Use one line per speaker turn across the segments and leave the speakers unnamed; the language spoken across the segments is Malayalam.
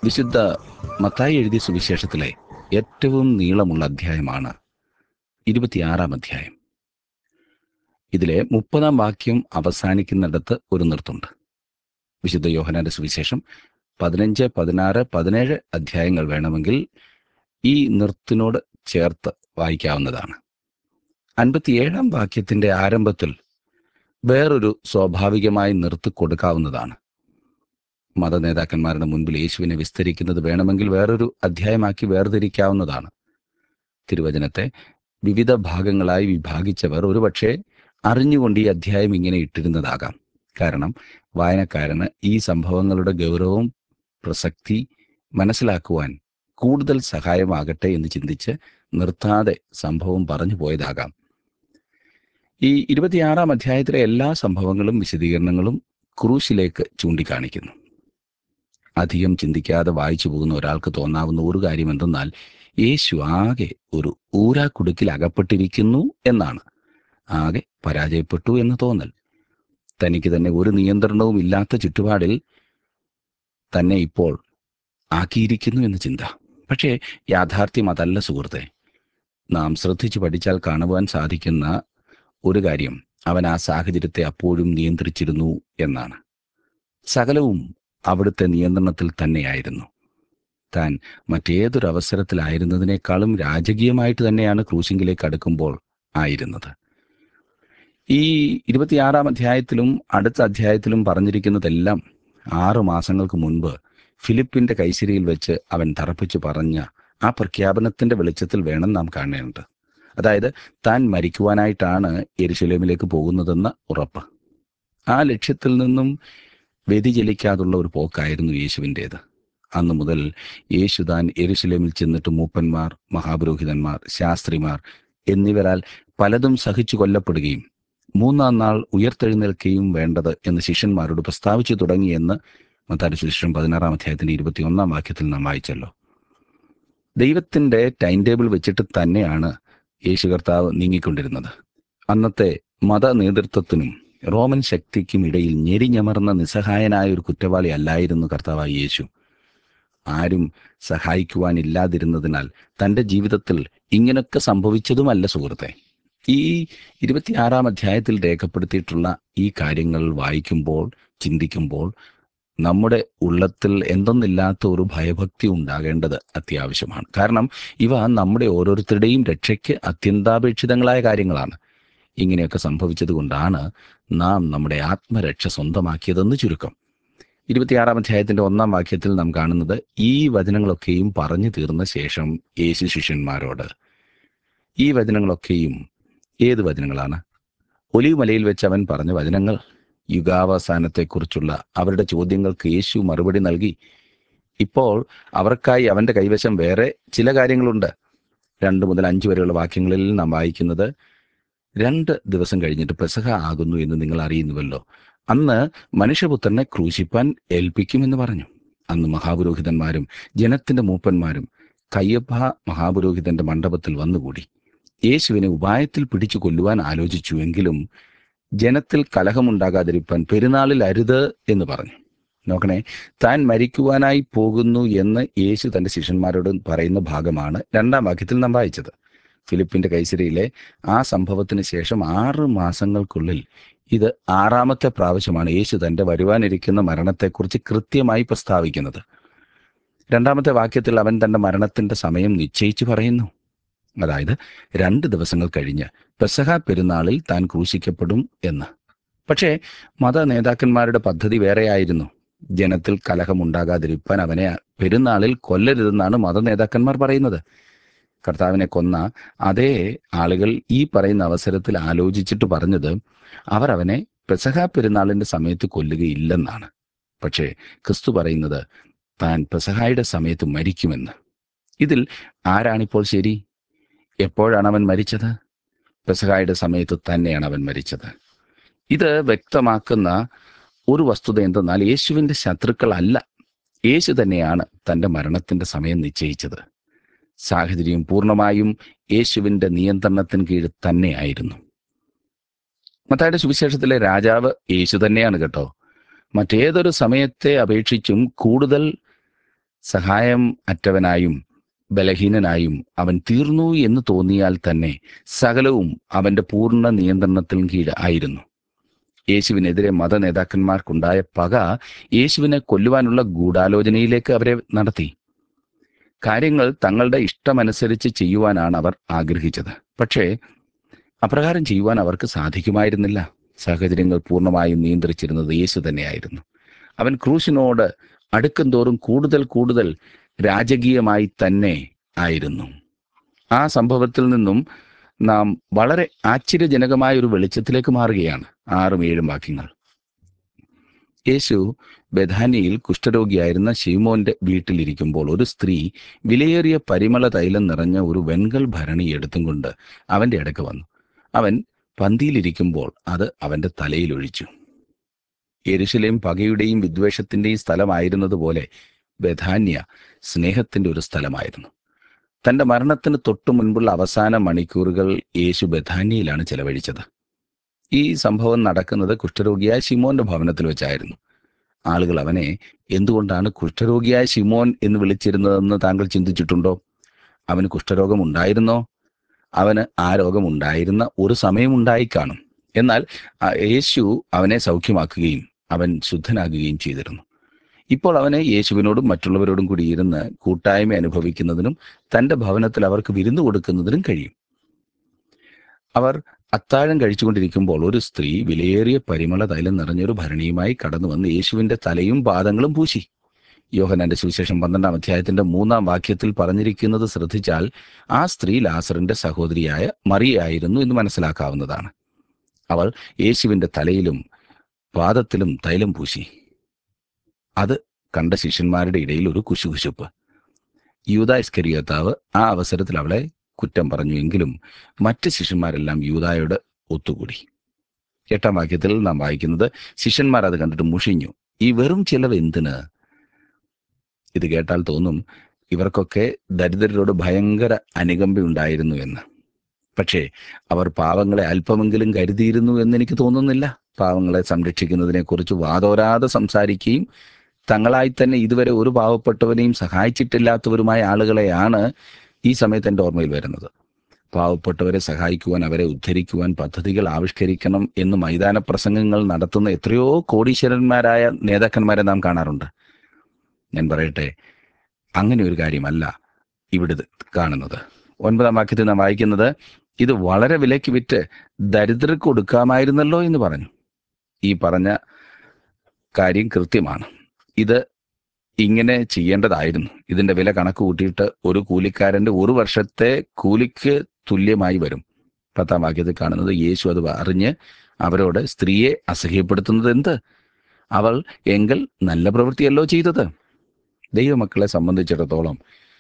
വിശുദ്ധ മത്തായി എഴുതിയ സുവിശേഷത്തിലെ ഏറ്റവും നീളമുള്ള അധ്യായമാണ് ഇരുപത്തിയാറാം അധ്യായം ഇതിലെ മുപ്പതാം വാക്യം അവസാനിക്കുന്നിടത്ത് ഒരു നിർത്തുണ്ട് വിശുദ്ധ യോഹനാന്റെ സുവിശേഷം പതിനഞ്ച് പതിനാറ് പതിനേഴ് അധ്യായങ്ങൾ വേണമെങ്കിൽ ഈ നിർത്തിനോട് ചേർത്ത് വായിക്കാവുന്നതാണ് അൻപത്തിയേഴാം വാക്യത്തിന്റെ ആരംഭത്തിൽ വേറൊരു സ്വാഭാവികമായി നിർത്തി കൊടുക്കാവുന്നതാണ് മതനേതാക്കന്മാരുടെ മുൻപിൽ യേശുവിനെ വിസ്തരിക്കുന്നത് വേണമെങ്കിൽ വേറൊരു അധ്യായമാക്കി വേർതിരിക്കാവുന്നതാണ് തിരുവചനത്തെ വിവിധ ഭാഗങ്ങളായി വിഭാഗിച്ചവർ ഒരുപക്ഷെ അറിഞ്ഞുകൊണ്ട് ഈ അധ്യായം ഇങ്ങനെ ഇട്ടിരുന്നതാകാം കാരണം വായനക്കാരന് ഈ സംഭവങ്ങളുടെ ഗൗരവവും പ്രസക്തി മനസ്സിലാക്കുവാൻ കൂടുതൽ സഹായമാകട്ടെ എന്ന് ചിന്തിച്ച് നിർത്താതെ സംഭവം പറഞ്ഞു പോയതാകാം ഈ ഇരുപത്തിയാറാം അധ്യായത്തിലെ എല്ലാ സംഭവങ്ങളും വിശദീകരണങ്ങളും ക്രൂശിലേക്ക് ചൂണ്ടിക്കാണിക്കുന്നു അധികം ചിന്തിക്കാതെ വായിച്ചു പോകുന്ന ഒരാൾക്ക് തോന്നാവുന്ന ഒരു കാര്യം എന്തെന്നാൽ യേശു ആകെ ഒരു ഊരാക്കുടുക്കിൽ അകപ്പെട്ടിരിക്കുന്നു എന്നാണ് ആകെ പരാജയപ്പെട്ടു എന്ന് തോന്നൽ തനിക്ക് തന്നെ ഒരു നിയന്ത്രണവും ഇല്ലാത്ത ചുറ്റുപാടിൽ തന്നെ ഇപ്പോൾ ആക്കിയിരിക്കുന്നു എന്ന് ചിന്ത പക്ഷേ യാഥാർത്ഥ്യം അതല്ല സുഹൃത്തെ നാം ശ്രദ്ധിച്ചു പഠിച്ചാൽ കാണുവാൻ സാധിക്കുന്ന ഒരു കാര്യം അവൻ ആ സാഹചര്യത്തെ അപ്പോഴും നിയന്ത്രിച്ചിരുന്നു എന്നാണ് സകലവും അവിടുത്തെ നിയന്ത്രണത്തിൽ തന്നെയായിരുന്നു താൻ മറ്റേതൊരു അവസരത്തിലായിരുന്നതിനേക്കാളും രാജകീയമായിട്ട് തന്നെയാണ് ക്രൂശിങ്കിലേക്ക് അടുക്കുമ്പോൾ ആയിരുന്നത് ഈ ഇരുപത്തിയാറാം അധ്യായത്തിലും അടുത്ത അധ്യായത്തിലും പറഞ്ഞിരിക്കുന്നതെല്ലാം ആറു മാസങ്ങൾക്ക് മുൻപ് ഫിലിപ്പിന്റെ കൈശിരിയിൽ വെച്ച് അവൻ തറപ്പിച്ചു പറഞ്ഞ ആ പ്രഖ്യാപനത്തിന്റെ വെളിച്ചത്തിൽ വേണം നാം കാണേണ്ടത് അതായത് താൻ മരിക്കുവാനായിട്ടാണ് എരുശലേമിലേക്ക് പോകുന്നതെന്ന ഉറപ്പ് ആ ലക്ഷ്യത്തിൽ നിന്നും വ്യതിചലിക്കാതുള്ള ഒരു പോക്കായിരുന്നു യേശുവിൻ്റേത് അന്നു മുതൽ യേശു താൻ എരുശലേമിൽ ചെന്നിട്ട് മൂപ്പന്മാർ മഹാപുരോഹിതന്മാർ ശാസ്ത്രിമാർ എന്നിവരാൽ പലതും സഹിച്ചു കൊല്ലപ്പെടുകയും മൂന്നാം നാൾ ഉയർത്തെഴുന്നേൽക്കുകയും വേണ്ടത് എന്ന് ശിഷ്യന്മാരോട് പ്രസ്താവിച്ചു തുടങ്ങിയെന്ന് മത്താരി സുവിശേഷം പതിനാറാം അധ്യായത്തിന്റെ ഇരുപത്തിയൊന്നാം വാക്യത്തിൽ നാം വായിച്ചല്ലോ ദൈവത്തിന്റെ ടൈം ടേബിൾ വെച്ചിട്ട് തന്നെയാണ് യേശു കർത്താവ് നീങ്ങിക്കൊണ്ടിരുന്നത് അന്നത്തെ മത നേതൃത്വത്തിനും റോമൻ ശക്തിക്കും ഇടയിൽ ഞെരിഞ്ഞമർന്ന നിസ്സഹായനായ ഒരു കുറ്റവാളി അല്ലായിരുന്നു കർത്താവായ യേശു ആരും സഹായിക്കുവാനില്ലാതിരുന്നതിനാൽ തൻ്റെ ജീവിതത്തിൽ ഇങ്ങനൊക്കെ സംഭവിച്ചതുമല്ല സുഹൃത്തെ ഈ ഇരുപത്തിയാറാം അധ്യായത്തിൽ രേഖപ്പെടുത്തിയിട്ടുള്ള ഈ കാര്യങ്ങൾ വായിക്കുമ്പോൾ ചിന്തിക്കുമ്പോൾ നമ്മുടെ ഉള്ളത്തിൽ എന്തെന്നില്ലാത്ത ഒരു ഭയഭക്തി ഉണ്ടാകേണ്ടത് അത്യാവശ്യമാണ് കാരണം ഇവ നമ്മുടെ ഓരോരുത്തരുടെയും രക്ഷയ്ക്ക് അത്യന്താപേക്ഷിതങ്ങളായ കാര്യങ്ങളാണ് ഇങ്ങനെയൊക്കെ സംഭവിച്ചത് കൊണ്ടാണ് നാം നമ്മുടെ ആത്മരക്ഷ സ്വന്തമാക്കിയതെന്ന് ചുരുക്കം ഇരുപത്തിയാറാം അധ്യായത്തിന്റെ ഒന്നാം വാക്യത്തിൽ നാം കാണുന്നത് ഈ വചനങ്ങളൊക്കെയും പറഞ്ഞു തീർന്ന ശേഷം യേശു ശിഷ്യന്മാരോട് ഈ വചനങ്ങളൊക്കെയും ഏത് വചനങ്ങളാണ് ഒലിവ് മലയിൽ വെച്ച് അവൻ പറഞ്ഞ വചനങ്ങൾ യുഗാവസാനത്തെക്കുറിച്ചുള്ള അവരുടെ ചോദ്യങ്ങൾക്ക് യേശു മറുപടി നൽകി ഇപ്പോൾ അവർക്കായി അവന്റെ കൈവശം വേറെ ചില കാര്യങ്ങളുണ്ട് രണ്ട് മുതൽ അഞ്ച് വരെയുള്ള വാക്യങ്ങളിൽ നാം വായിക്കുന്നത് രണ്ട് ദിവസം കഴിഞ്ഞിട്ട് പെസഹ ആകുന്നു എന്ന് നിങ്ങൾ അറിയുന്നുവല്ലോ അന്ന് മനുഷ്യപുത്രനെ ക്രൂശിപ്പാൻ ഏൽപ്പിക്കുമെന്ന് പറഞ്ഞു അന്ന് മഹാപുരോഹിതന്മാരും ജനത്തിന്റെ മൂപ്പന്മാരും കയ്യപ്പ മഹാപുരോഹിതന്റെ മണ്ഡപത്തിൽ വന്നുകൂടി യേശുവിനെ ഉപായത്തിൽ പിടിച്ചു കൊല്ലുവാൻ ആലോചിച്ചു എങ്കിലും ജനത്തിൽ കലഹമുണ്ടാകാതിരിപ്പാൻ പെരുന്നാളിൽ അരുത് എന്ന് പറഞ്ഞു നോക്കണേ താൻ മരിക്കുവാനായി പോകുന്നു എന്ന് യേശു തന്റെ ശിഷ്യന്മാരോട് പറയുന്ന ഭാഗമാണ് രണ്ടാം വാക്യത്തിൽ നാം വായിച്ചത് ഫിലിപ്പിന്റെ കൈസരിയിലെ ആ സംഭവത്തിന് ശേഷം ആറ് മാസങ്ങൾക്കുള്ളിൽ ഇത് ആറാമത്തെ പ്രാവശ്യമാണ് യേശു തന്റെ വരുവാനിരിക്കുന്ന മരണത്തെക്കുറിച്ച് കൃത്യമായി പ്രസ്താവിക്കുന്നത് രണ്ടാമത്തെ വാക്യത്തിൽ അവൻ തന്റെ മരണത്തിന്റെ സമയം നിശ്ചയിച്ചു പറയുന്നു അതായത് രണ്ട് ദിവസങ്ങൾ കഴിഞ്ഞ് പെസഹ പെരുന്നാളിൽ താൻ ക്രൂശിക്കപ്പെടും എന്ന് പക്ഷേ മത നേതാക്കന്മാരുടെ പദ്ധതി വേറെയായിരുന്നു ജനത്തിൽ കലഹമുണ്ടാകാതിരിക്കാൻ അവനെ പെരുന്നാളിൽ കൊല്ലരുതെന്നാണ് മത നേതാക്കന്മാർ പറയുന്നത് കർത്താവിനെ കൊന്ന അതേ ആളുകൾ ഈ പറയുന്ന അവസരത്തിൽ ആലോചിച്ചിട്ട് പറഞ്ഞത് അവർ അവനെ പെസഹ പെരുന്നാളിന്റെ സമയത്ത് കൊല്ലുകയില്ലെന്നാണ് പക്ഷേ ക്രിസ്തു പറയുന്നത് താൻ പെസഹായുടെ സമയത്ത് മരിക്കുമെന്ന് ഇതിൽ ആരാണിപ്പോൾ ശരി എപ്പോഴാണ് അവൻ മരിച്ചത് പെസഹായുടെ സമയത്ത് തന്നെയാണ് അവൻ മരിച്ചത് ഇത് വ്യക്തമാക്കുന്ന ഒരു വസ്തുത എന്തെന്നാൽ യേശുവിന്റെ ശത്രുക്കളല്ല യേശു തന്നെയാണ് തന്റെ മരണത്തിന്റെ സമയം നിശ്ചയിച്ചത് സാഹചര്യം പൂർണ്ണമായും യേശുവിന്റെ നിയന്ത്രണത്തിന് കീഴിൽ തന്നെയായിരുന്നു മത്തായുടെ സുവിശേഷത്തിലെ രാജാവ് യേശു തന്നെയാണ് കേട്ടോ മറ്റേതൊരു സമയത്തെ അപേക്ഷിച്ചും കൂടുതൽ സഹായം അറ്റവനായും ബലഹീനനായും അവൻ തീർന്നു എന്ന് തോന്നിയാൽ തന്നെ സകലവും അവന്റെ പൂർണ്ണ നിയന്ത്രണത്തിന് കീഴ് ആയിരുന്നു യേശുവിനെതിരെ മത നേതാക്കന്മാർക്കുണ്ടായ പക യേശുവിനെ കൊല്ലുവാനുള്ള ഗൂഢാലോചനയിലേക്ക് അവരെ നടത്തി കാര്യങ്ങൾ തങ്ങളുടെ ഇഷ്ടമനുസരിച്ച് ചെയ്യുവാനാണ് അവർ ആഗ്രഹിച്ചത് പക്ഷേ അപ്രകാരം ചെയ്യുവാൻ അവർക്ക് സാധിക്കുമായിരുന്നില്ല സാഹചര്യങ്ങൾ പൂർണ്ണമായും നിയന്ത്രിച്ചിരുന്നത് യേശു തന്നെയായിരുന്നു അവൻ ക്രൂശിനോട് അടുക്കും തോറും കൂടുതൽ കൂടുതൽ രാജകീയമായി തന്നെ ആയിരുന്നു ആ സംഭവത്തിൽ നിന്നും നാം വളരെ ആശ്ചര്യജനകമായ ഒരു വെളിച്ചത്തിലേക്ക് മാറുകയാണ് ആറും ഏഴും വാക്യങ്ങൾ യേശു ബഥാനിയിൽ കുഷ്ഠരോഗിയായിരുന്ന ഷീമോന്റെ വീട്ടിലിരിക്കുമ്പോൾ ഒരു സ്ത്രീ വിലയേറിയ പരിമള തൈലം നിറഞ്ഞ ഒരു വെൺകൽ ഭരണി എടുത്തും കൊണ്ട് അവന്റെ അടുക്ക് വന്നു അവൻ പന്തിയിലിരിക്കുമ്പോൾ അത് അവന്റെ തലയിൽ ഒഴിച്ചു യെരുശലേം പകയുടെയും വിദ്വേഷത്തിന്റെയും സ്ഥലമായിരുന്നതുപോലെ ബഥാന്യ സ്നേഹത്തിന്റെ ഒരു സ്ഥലമായിരുന്നു തന്റെ മരണത്തിന് തൊട്ടു മുൻപുള്ള അവസാന മണിക്കൂറുകൾ യേശു ബഥാന്യയിലാണ് ചെലവഴിച്ചത് ഈ സംഭവം നടക്കുന്നത് കുഷ്ഠരോഗിയായ ശിമോന്റെ ഭവനത്തിൽ വെച്ചായിരുന്നു ആളുകൾ അവനെ എന്തുകൊണ്ടാണ് കുഷ്ഠരോഗിയായ ശിമോൻ എന്ന് വിളിച്ചിരുന്നതെന്ന് താങ്കൾ ചിന്തിച്ചിട്ടുണ്ടോ അവന് കുഷ്ഠരോഗം ഉണ്ടായിരുന്നോ അവന് ആ രോഗം ഉണ്ടായിരുന്ന ഒരു സമയമുണ്ടായി കാണും എന്നാൽ ആ യേശു അവനെ സൗഖ്യമാക്കുകയും അവൻ ശുദ്ധനാകുകയും ചെയ്തിരുന്നു ഇപ്പോൾ അവനെ യേശുവിനോടും മറ്റുള്ളവരോടും കൂടി ഇരുന്ന് കൂട്ടായ്മ അനുഭവിക്കുന്നതിനും തന്റെ ഭവനത്തിൽ അവർക്ക് വിരുന്നു കൊടുക്കുന്നതിനും കഴിയും അവർ അത്താഴം കഴിച്ചുകൊണ്ടിരിക്കുമ്പോൾ ഒരു സ്ത്രീ വിലയേറിയ പരിമള തൈലം നിറഞ്ഞൊരു ഭരണിയുമായി കടന്നു വന്ന് യേശുവിന്റെ തലയും പാദങ്ങളും പൂശി യോഹനാന്റെ സുവിശേഷം പന്ത്രണ്ടാം അധ്യായത്തിന്റെ മൂന്നാം വാക്യത്തിൽ പറഞ്ഞിരിക്കുന്നത് ശ്രദ്ധിച്ചാൽ ആ സ്ത്രീ ലാസറിന്റെ സഹോദരിയായ മറിയായിരുന്നു എന്ന് മനസ്സിലാക്കാവുന്നതാണ് അവൾ യേശുവിന്റെ തലയിലും പാദത്തിലും തൈലം പൂശി അത് കണ്ട ശിഷ്യന്മാരുടെ ഇടയിൽ ഒരു കുശുകുശുപ്പ് യൂത ഇസ്കരിയോത്താവ് ആ അവസരത്തിൽ അവളെ കുറ്റം പറഞ്ഞു എങ്കിലും മറ്റ് ശിഷ്യന്മാരെല്ലാം യൂതായോട് ഒത്തുകൂടി എട്ടാം വാക്യത്തിൽ നാം വായിക്കുന്നത് ശിഷ്യന്മാർ അത് കണ്ടിട്ട് മുഷിഞ്ഞു ഈ വെറും ചിലവ് എന്തിന് ഇത് കേട്ടാൽ തോന്നും ഇവർക്കൊക്കെ ദരിദ്രരോട് ഭയങ്കര അനുകമ്പയുണ്ടായിരുന്നു എന്ന് പക്ഷേ അവർ പാവങ്ങളെ അല്പമെങ്കിലും കരുതിയിരുന്നു എന്ന് എനിക്ക് തോന്നുന്നില്ല പാവങ്ങളെ സംരക്ഷിക്കുന്നതിനെക്കുറിച്ച് വാതോരാതെ സംസാരിക്കുകയും തങ്ങളായി തന്നെ ഇതുവരെ ഒരു പാവപ്പെട്ടവനെയും സഹായിച്ചിട്ടില്ലാത്തവരുമായ ആളുകളെയാണ് ഈ സമയത്ത് എൻ്റെ ഓർമ്മയിൽ വരുന്നത് പാവപ്പെട്ടവരെ സഹായിക്കുവാൻ അവരെ ഉദ്ധരിക്കുവാൻ പദ്ധതികൾ ആവിഷ്കരിക്കണം എന്ന് മൈതാന പ്രസംഗങ്ങൾ നടത്തുന്ന എത്രയോ കോടീശ്വരന്മാരായ നേതാക്കന്മാരെ നാം കാണാറുണ്ട് ഞാൻ പറയട്ടെ അങ്ങനെ ഒരു കാര്യമല്ല ഇവിടെ കാണുന്നത് ഒൻപതാം വാക്യത്തിൽ നാം വായിക്കുന്നത് ഇത് വളരെ വിലയ്ക്ക് വിറ്റ് ദരിദ്രർക്ക് കൊടുക്കാമായിരുന്നല്ലോ എന്ന് പറഞ്ഞു ഈ പറഞ്ഞ കാര്യം കൃത്യമാണ് ഇത് ഇങ്ങനെ ചെയ്യേണ്ടതായിരുന്നു ഇതിന്റെ വില കണക്ക് കൂട്ടിയിട്ട് ഒരു കൂലിക്കാരന്റെ ഒരു വർഷത്തെ കൂലിക്ക് തുല്യമായി വരും പത്താം വാക്യത്തിൽ കാണുന്നത് യേശു അത് അറിഞ്ഞ് അവരോട് സ്ത്രീയെ അസഹ്യപ്പെടുത്തുന്നത് എന്ത് അവൾ എങ്കിൽ നല്ല പ്രവൃത്തിയല്ലോ ചെയ്തത് ദൈവമക്കളെ സംബന്ധിച്ചിടത്തോളം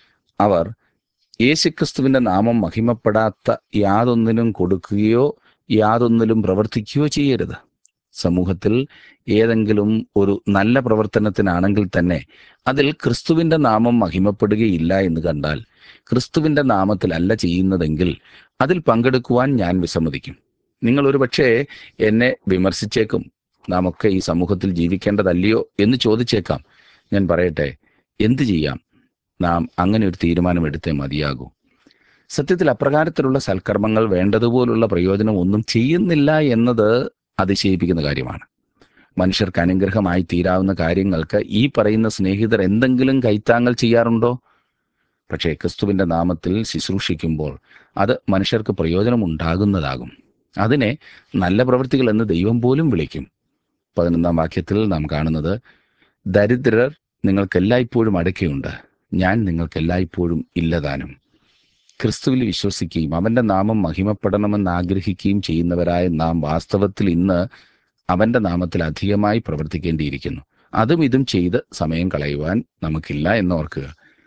അവർ യേശുക്രിസ്തുവിന്റെ നാമം മഹിമപ്പെടാത്ത യാതൊന്നിനും കൊടുക്കുകയോ യാതൊന്നിലും പ്രവർത്തിക്കുകയോ ചെയ്യരുത് സമൂഹത്തിൽ ഏതെങ്കിലും ഒരു നല്ല പ്രവർത്തനത്തിനാണെങ്കിൽ തന്നെ അതിൽ ക്രിസ്തുവിന്റെ നാമം മഹിമപ്പെടുകയില്ല എന്ന് കണ്ടാൽ ക്രിസ്തുവിന്റെ നാമത്തിലല്ല ചെയ്യുന്നതെങ്കിൽ അതിൽ പങ്കെടുക്കുവാൻ ഞാൻ വിസമ്മതിക്കും നിങ്ങൾ ഒരു പക്ഷേ എന്നെ വിമർശിച്ചേക്കും നാം ഒക്കെ ഈ സമൂഹത്തിൽ ജീവിക്കേണ്ടതല്ലയോ എന്ന് ചോദിച്ചേക്കാം ഞാൻ പറയട്ടെ എന്തു ചെയ്യാം നാം അങ്ങനെ ഒരു തീരുമാനം എടുത്തേ മതിയാകൂ സത്യത്തിൽ അപ്രകാരത്തിലുള്ള സൽക്കർമ്മങ്ങൾ വേണ്ടതുപോലുള്ള പ്രയോജനം ഒന്നും ചെയ്യുന്നില്ല എന്നത് അതിശയിപ്പിക്കുന്ന കാര്യമാണ് മനുഷ്യർക്ക് അനുഗ്രഹമായി തീരാവുന്ന കാര്യങ്ങൾക്ക് ഈ പറയുന്ന സ്നേഹിതർ എന്തെങ്കിലും കൈത്താങ്ങൽ ചെയ്യാറുണ്ടോ പക്ഷേ ക്രിസ്തുവിന്റെ നാമത്തിൽ ശുശ്രൂഷിക്കുമ്പോൾ അത് മനുഷ്യർക്ക് പ്രയോജനം ഉണ്ടാകുന്നതാകും അതിനെ നല്ല പ്രവൃത്തികൾ എന്ന് ദൈവം പോലും വിളിക്കും പതിനൊന്നാം വാക്യത്തിൽ നാം കാണുന്നത് ദരിദ്രർ നിങ്ങൾക്കെല്ലായ്പ്പോഴും അടുക്കെയുണ്ട് ഞാൻ നിങ്ങൾക്കെല്ലായ്പ്പോഴും ഇല്ലതാനും ക്രിസ്തുവിൽ വിശ്വസിക്കുകയും അവന്റെ നാമം മഹിമപ്പെടണമെന്ന് ആഗ്രഹിക്കുകയും ചെയ്യുന്നവരായ നാം വാസ്തവത്തിൽ ഇന്ന് അവന്റെ നാമത്തിൽ അധികമായി പ്രവർത്തിക്കേണ്ടിയിരിക്കുന്നു അതും ഇതും ചെയ്ത് സമയം കളയുവാൻ നമുക്കില്ല എന്നോർക്കുക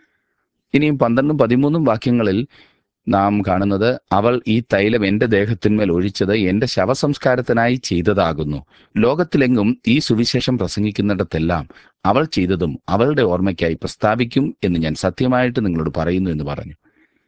ഇനിയും പന്ത്രണ്ടും പതിമൂന്നും വാക്യങ്ങളിൽ നാം കാണുന്നത് അവൾ ഈ തൈലം എന്റെ ദേഹത്തിന്മേൽ ഒഴിച്ചത് എന്റെ ശവസംസ്കാരത്തിനായി ചെയ്തതാകുന്നു ലോകത്തിലെങ്ങും ഈ സുവിശേഷം പ്രസംഗിക്കുന്നിടത്തെല്ലാം അവൾ ചെയ്തതും അവളുടെ ഓർമ്മയ്ക്കായി പ്രസ്താവിക്കും എന്ന് ഞാൻ സത്യമായിട്ട് നിങ്ങളോട് പറയുന്നു എന്ന് പറഞ്ഞു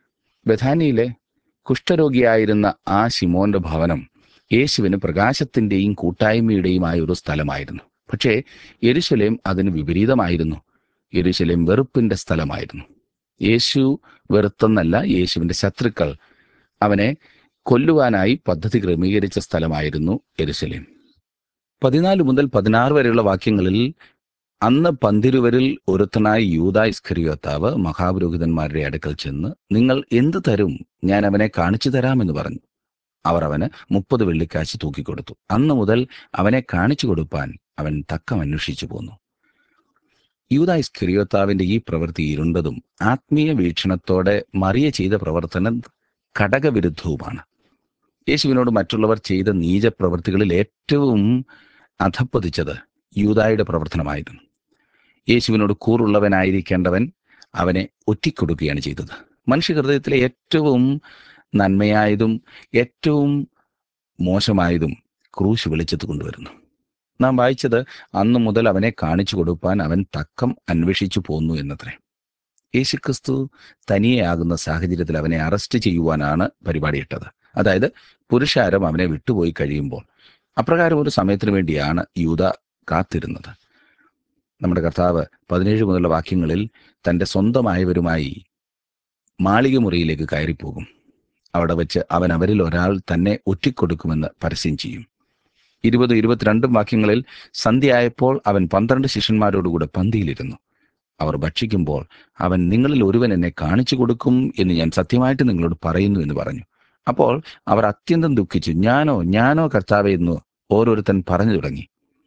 ബഥാനിയിലെ കുഷ്ഠരോഗിയായിരുന്ന ആ ശിമോന്റെ ഭവനം യേശുവിന് പ്രകാശത്തിന്റെയും കൂട്ടായ്മയുടെയുമായ ഒരു സ്ഥലമായിരുന്നു പക്ഷേ യെരുശലേം അതിന് വിപരീതമായിരുന്നു യെരുശലേം വെറുപ്പിന്റെ സ്ഥലമായിരുന്നു യേശു വെറുത്തെന്നല്ല യേശുവിന്റെ ശത്രുക്കൾ അവനെ കൊല്ലുവാനായി പദ്ധതി ക്രമീകരിച്ച സ്ഥലമായിരുന്നു യെരുശലേം പതിനാല് മുതൽ പതിനാറ് വരെയുള്ള വാക്യങ്ങളിൽ അന്ന് പന്തിരുവരിൽ ഒരുത്തനായ യൂദാ ഇസ്ഖരിയോത്താവ് മഹാപുരോഹിതന്മാരുടെ അടുക്കൽ ചെന്ന് നിങ്ങൾ എന്ത് തരും ഞാൻ അവനെ കാണിച്ചു തരാമെന്ന് പറഞ്ഞു അവർ അവന് മുപ്പത് വെള്ളിക്കാശ് തൂക്കിക്കൊടുത്തു അന്ന് മുതൽ അവനെ കാണിച്ചു കൊടുപ്പാൻ അവൻ തക്കം അന്വേഷിച്ചു പോന്നു യൂദാ ഇസ്ഖരിയോത്താവിന്റെ ഈ പ്രവൃത്തി ഇരുണ്ടതും ആത്മീയ വീക്ഷണത്തോടെ മറിയ ചെയ്ത പ്രവർത്തനം ഘടകവിരുദ്ധവുമാണ് യേശുവിനോട് മറ്റുള്ളവർ ചെയ്ത നീച പ്രവൃത്തികളിൽ ഏറ്റവും അധപ്പതിച്ചത് യൂദായുടെ പ്രവർത്തനമായിരുന്നു യേശുവിനോട് കൂറുള്ളവനായിരിക്കേണ്ടവൻ അവനെ ഒറ്റിക്കൊടുക്കുകയാണ് ചെയ്തത് മനുഷ്യഹൃദയത്തിലെ ഏറ്റവും നന്മയായതും ഏറ്റവും മോശമായതും ക്രൂശ് വെളിച്ചത്ത് കൊണ്ടുവരുന്നു നാം വായിച്ചത് അന്നു മുതൽ അവനെ കാണിച്ചു കൊടുപ്പാൻ അവൻ തക്കം അന്വേഷിച്ചു പോന്നു എന്നത്രേ യേശുക്രിസ്തു തനിയെയാകുന്ന സാഹചര്യത്തിൽ അവനെ അറസ്റ്റ് ചെയ്യുവാനാണ് പരിപാടിയിട്ടത് അതായത് പുരുഷാരം അവനെ വിട്ടുപോയി കഴിയുമ്പോൾ അപ്രകാരം ഒരു സമയത്തിന് വേണ്ടിയാണ് യൂത കാത്തിരുന്നത് നമ്മുടെ കർത്താവ് പതിനേഴ് മുതലുള്ള വാക്യങ്ങളിൽ തൻ്റെ സ്വന്തമായവരുമായി മാളിക മുറിയിലേക്ക് കയറിപ്പോകും അവിടെ വെച്ച് അവൻ അവരിൽ ഒരാൾ തന്നെ ഒറ്റിക്കൊടുക്കുമെന്ന് പരസ്യം ചെയ്യും ഇരുപത് ഇരുപത്തിരണ്ടും വാക്യങ്ങളിൽ സന്ധ്യയായപ്പോൾ അവൻ പന്ത്രണ്ട് ശിഷ്യന്മാരോടുകൂടെ പന്തിയിലിരുന്നു അവർ ഭക്ഷിക്കുമ്പോൾ അവൻ നിങ്ങളിൽ ഒരുവൻ എന്നെ കാണിച്ചു കൊടുക്കും എന്ന് ഞാൻ സത്യമായിട്ട് നിങ്ങളോട് പറയുന്നു എന്ന് പറഞ്ഞു അപ്പോൾ അവർ അത്യന്തം ദുഃഖിച്ചു ഞാനോ ഞാനോ കർത്താവെ എന്ന് ഓരോരുത്തൻ പറഞ്ഞു തുടങ്ങി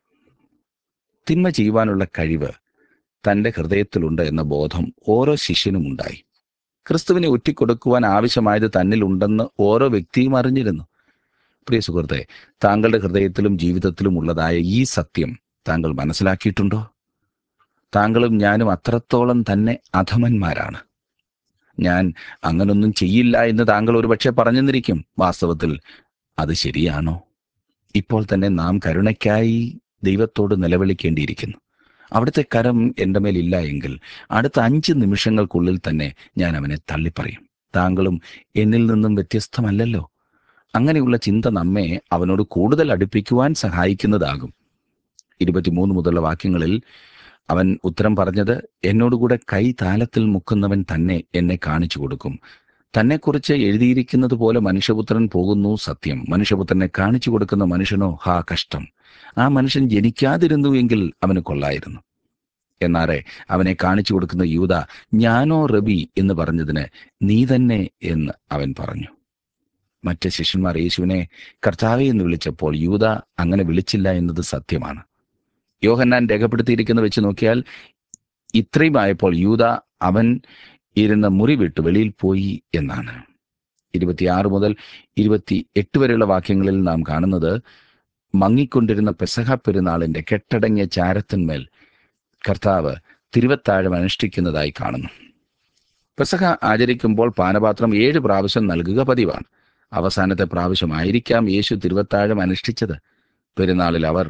തിന്മ ചെയ്യുവാനുള്ള കഴിവ് തന്റെ ഹൃദയത്തിലുണ്ട് എന്ന ബോധം ഓരോ ശിഷ്യനും ഉണ്ടായി ക്രിസ്തുവിനെ ഒറ്റിക്കൊടുക്കുവാൻ ആവശ്യമായത് തന്നിലുണ്ടെന്ന് ഓരോ വ്യക്തിയും അറിഞ്ഞിരുന്നു പ്രിയ സുഹൃത്തെ താങ്കളുടെ ഹൃദയത്തിലും ജീവിതത്തിലും ഉള്ളതായ ഈ സത്യം താങ്കൾ മനസ്സിലാക്കിയിട്ടുണ്ടോ താങ്കളും ഞാനും അത്രത്തോളം തന്നെ അധമന്മാരാണ് ഞാൻ അങ്ങനൊന്നും ചെയ്യില്ല എന്ന് താങ്കൾ ഒരുപക്ഷെ പറഞ്ഞെന്നിരിക്കും വാസ്തവത്തിൽ അത് ശരിയാണോ ഇപ്പോൾ തന്നെ നാം കരുണയ്ക്കായി ദൈവത്തോട് നിലവിളിക്കേണ്ടിയിരിക്കുന്നു അവിടുത്തെ കരം എൻ്റെ മേലില്ല എങ്കിൽ അടുത്ത അഞ്ച് നിമിഷങ്ങൾക്കുള്ളിൽ തന്നെ ഞാൻ അവനെ തള്ളിപ്പറയും താങ്കളും എന്നിൽ നിന്നും വ്യത്യസ്തമല്ലല്ലോ അങ്ങനെയുള്ള ചിന്ത നമ്മെ അവനോട് കൂടുതൽ അടുപ്പിക്കുവാൻ സഹായിക്കുന്നതാകും ഇരുപത്തിമൂന്ന് മുതലുള്ള വാക്യങ്ങളിൽ അവൻ ഉത്തരം പറഞ്ഞത് എന്നോടുകൂടെ കൈ താലത്തിൽ മുക്കുന്നവൻ തന്നെ എന്നെ കാണിച്ചു കൊടുക്കും തന്നെക്കുറിച്ച് എഴുതിയിരിക്കുന്നത് പോലെ മനുഷ്യപുത്രൻ പോകുന്നു സത്യം മനുഷ്യപുത്രനെ കാണിച്ചു കൊടുക്കുന്ന മനുഷ്യനോ ഹാ കഷ്ടം ആ മനുഷ്യൻ ജനിക്കാതിരുന്നു എങ്കിൽ അവന് കൊള്ളായിരുന്നു എന്നാറെ അവനെ കാണിച്ചു കൊടുക്കുന്ന യൂത ഞാനോ റബി എന്ന് പറഞ്ഞതിന് നീ തന്നെ എന്ന് അവൻ പറഞ്ഞു മറ്റ് ശിഷ്യന്മാർ യേശുവിനെ കർത്താവെ എന്ന് വിളിച്ചപ്പോൾ യൂത അങ്ങനെ വിളിച്ചില്ല എന്നത് സത്യമാണ് യോഹന്നാൻ രേഖപ്പെടുത്തിയിരിക്കുന്ന വെച്ച് നോക്കിയാൽ ഇത്രയും ആയപ്പോൾ യൂത അവൻ ഇരുന്ന മുറി വിട്ട് വെളിയിൽ പോയി എന്നാണ് ഇരുപത്തിയാറ് മുതൽ ഇരുപത്തി എട്ട് വരെയുള്ള വാക്യങ്ങളിൽ നാം കാണുന്നത് മങ്ങിക്കൊണ്ടിരുന്ന പെസഹ പെരുന്നാളിന്റെ കെട്ടടങ്ങിയ ചാരത്തിന്മേൽ കർത്താവ് തിരുവത്താഴം അനുഷ്ഠിക്കുന്നതായി കാണുന്നു പെസഹ ആചരിക്കുമ്പോൾ പാനപാത്രം ഏഴ് പ്രാവശ്യം നൽകുക പതിവാണ് അവസാനത്തെ പ്രാവശ്യമായിരിക്കാം യേശു തിരുവത്താഴം അനുഷ്ഠിച്ചത് പെരുന്നാളിൽ അവർ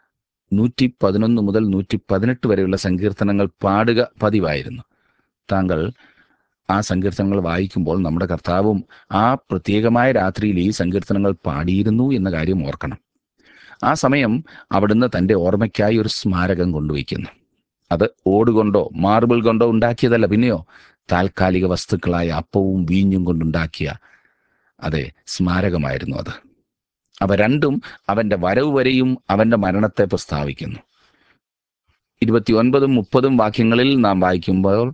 നൂറ്റി പതിനൊന്ന് മുതൽ നൂറ്റി പതിനെട്ട് വരെയുള്ള സങ്കീർത്തനങ്ങൾ പാടുക പതിവായിരുന്നു താങ്കൾ ആ സങ്കീർത്തനങ്ങൾ വായിക്കുമ്പോൾ നമ്മുടെ കർത്താവും ആ പ്രത്യേകമായ രാത്രിയിൽ ഈ സങ്കീർത്തനങ്ങൾ പാടിയിരുന്നു എന്ന കാര്യം ഓർക്കണം ആ സമയം അവിടുന്ന് തൻ്റെ ഓർമ്മയ്ക്കായി ഒരു സ്മാരകം കൊണ്ടുവയ്ക്കുന്നു അത് ഓടുകൊണ്ടോ മാർബിൾ കൊണ്ടോ ഉണ്ടാക്കിയതല്ല പിന്നെയോ താൽക്കാലിക വസ്തുക്കളായ അപ്പവും വീഞ്ഞും കൊണ്ടുണ്ടാക്കിയ അതെ സ്മാരകമായിരുന്നു അത് അവ രണ്ടും അവന്റെ വരവ് വരെയും അവന്റെ മരണത്തെ പ്രസ്താവിക്കുന്നു ഇരുപത്തിയൊൻപതും മുപ്പതും വാക്യങ്ങളിൽ നാം വായിക്കുമ്പോൾ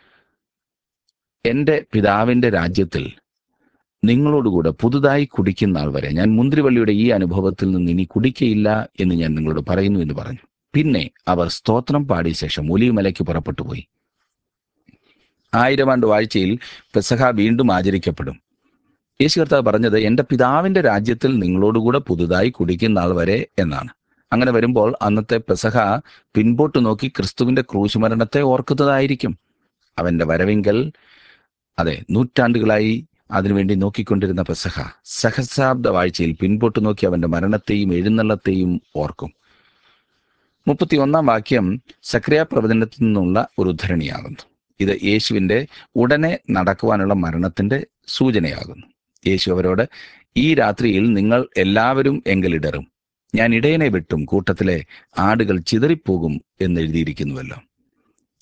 എൻ്റെ പിതാവിൻ്റെ രാജ്യത്തിൽ നിങ്ങളോടുകൂടെ പുതുതായി കുടിക്കുന്ന ആൾ വരെ ഞാൻ മുന്തിരിവള്ളിയുടെ ഈ അനുഭവത്തിൽ നിന്ന് ഇനി കുടിക്കയില്ല എന്ന് ഞാൻ നിങ്ങളോട് പറയുന്നു എന്ന് പറഞ്ഞു പിന്നെ അവർ സ്തോത്രം പാടിയ ശേഷം ഒലിമലയ്ക്ക് പുറപ്പെട്ടു പോയി ആയിരം ആണ്ട് വാഴ്ചയിൽ പെസഹ വീണ്ടും ആചരിക്കപ്പെടും യേശു കർത്താവ് പറഞ്ഞത് എൻ്റെ പിതാവിൻ്റെ രാജ്യത്തിൽ നിങ്ങളോടുകൂടെ പുതുതായി കുടിക്കുന്ന ആൾ വരെ എന്നാണ് അങ്ങനെ വരുമ്പോൾ അന്നത്തെ പെസഹ പിൻപോട്ട് നോക്കി ക്രിസ്തുവിന്റെ ക്രൂശുമരണത്തെ ഓർക്കുന്നതായിരിക്കും അവന്റെ വരവിങ്കൽ അതെ നൂറ്റാണ്ടുകളായി അതിനുവേണ്ടി നോക്കിക്കൊണ്ടിരുന്ന പെസഹ സഹസ്രാബ്ദ വാഴ്ചയിൽ പിൻപോട്ട് നോക്കി അവന്റെ മരണത്തെയും എഴുന്നള്ളത്തെയും ഓർക്കും മുപ്പത്തി ഒന്നാം വാക്യം സക്രിയ പ്രവചനത്തിൽ നിന്നുള്ള ഒരു ഉദ്ധരണിയാകുന്നു ഇത് യേശുവിന്റെ ഉടനെ നടക്കുവാനുള്ള മരണത്തിന്റെ സൂചനയാകുന്നു യേശു അവരോട് ഈ രാത്രിയിൽ നിങ്ങൾ എല്ലാവരും എങ്കലിടറും ഞാൻ ഇടയനെ വിട്ടും കൂട്ടത്തിലെ ആടുകൾ ചിതറിപ്പോകും എന്ന് എഴുതിയിരിക്കുന്നുവല്ലോ